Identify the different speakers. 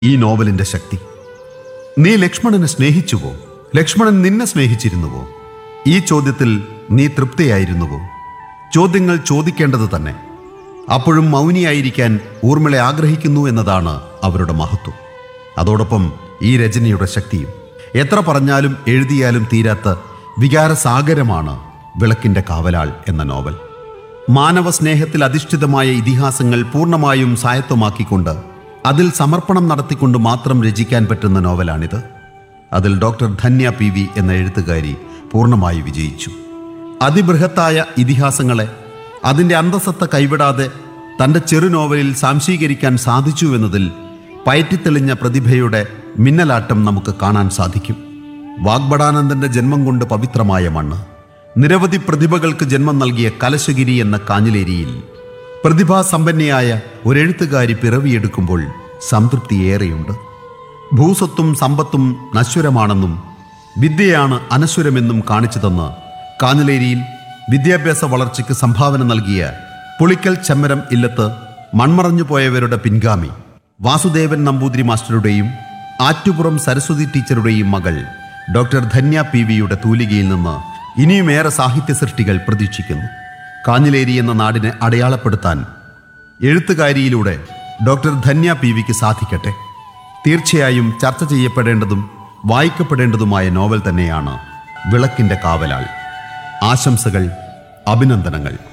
Speaker 1: ഈ നോവലിന്റെ ശക്തി നീ ലക്ഷ്മണനെ സ്നേഹിച്ചുവോ ലക്ഷ്മണൻ നിന്നെ സ്നേഹിച്ചിരുന്നുവോ ഈ ചോദ്യത്തിൽ നീ തൃപ്തിയായിരുന്നുവോ ചോദ്യങ്ങൾ ചോദിക്കേണ്ടത് തന്നെ അപ്പോഴും മൗനിയായിരിക്കാൻ ഊർമിള ആഗ്രഹിക്കുന്നു എന്നതാണ് അവരുടെ മഹത്വം അതോടൊപ്പം ഈ രചനയുടെ ശക്തിയും എത്ര പറഞ്ഞാലും എഴുതിയാലും തീരാത്ത വികാരസാഗരമാണ് വിളക്കിന്റെ കാവലാൾ എന്ന നോവൽ മാനവ സ്നേഹത്തിൽ അധിഷ്ഠിതമായ ഇതിഹാസങ്ങൾ പൂർണ്ണമായും സ്വായത്തമാക്കിക്കൊണ്ട് അതിൽ സമർപ്പണം നടത്തിക്കൊണ്ട് മാത്രം രചിക്കാൻ പറ്റുന്ന നോവലാണിത് അതിൽ ഡോക്ടർ ധന്യ പി വി എന്ന എഴുത്തുകാരി പൂർണ്ണമായി വിജയിച്ചു അതിബൃഹത്തായ ഇതിഹാസങ്ങളെ അതിൻ്റെ അന്തസത്ത കൈവിടാതെ തൻ്റെ ചെറു നോവലിൽ സാംശീകരിക്കാൻ സാധിച്ചു എന്നതിൽ പയറ്റിത്തെളിഞ്ഞ പ്രതിഭയുടെ മിന്നലാട്ടം നമുക്ക് കാണാൻ സാധിക്കും വാഗ്ബടാനന്ദന്റെ ജന്മം കൊണ്ട് പവിത്രമായ മണ്ണ് നിരവധി പ്രതിഭകൾക്ക് ജന്മം നൽകിയ കലശഗിരി എന്ന കാഞ്ഞിലേരിയിൽ പ്രതിഭാസമ്പന്നയായ ഒരെഴുത്തുകാരി പിറവിയെടുക്കുമ്പോൾ സംതൃപ്തിയേറെയുണ്ട് ഭൂസ്വത്തും സമ്പത്തും നശ്വരമാണെന്നും വിദ്യയാണ് അനശ്വരമെന്നും കാണിച്ചു തന്ന് കാഞ്ഞിലേരിയിൽ വിദ്യാഭ്യാസ വളർച്ചയ്ക്ക് സംഭാവന നൽകിയ പുളിക്കൽ ചെമ്മരം ഇല്ലത്ത് മൺമറഞ്ഞു പോയവരുടെ പിൻഗാമി വാസുദേവൻ നമ്പൂതിരി മാസ്റ്ററുടെയും ആറ്റുപുറം സരസ്വതി ടീച്ചറുടെയും മകൾ ഡോക്ടർ ധന്യ പി വിയുടെ തൂലികയിൽ നിന്ന് ഇനിയുമേറെ സാഹിത്യ സൃഷ്ടികൾ പ്രതീക്ഷിക്കുന്നു കാഞ്ഞിലേരി എന്ന നാടിനെ അടയാളപ്പെടുത്താൻ എഴുത്തുകാരിയിലൂടെ ഡോക്ടർ ധന്യ പി വിക്ക് സാധിക്കട്ടെ തീർച്ചയായും ചർച്ച ചെയ്യപ്പെടേണ്ടതും വായിക്കപ്പെടേണ്ടതുമായ നോവൽ തന്നെയാണ് വിളക്കിന്റെ കാവലാൾ ആശംസകൾ അഭിനന്ദനങ്ങൾ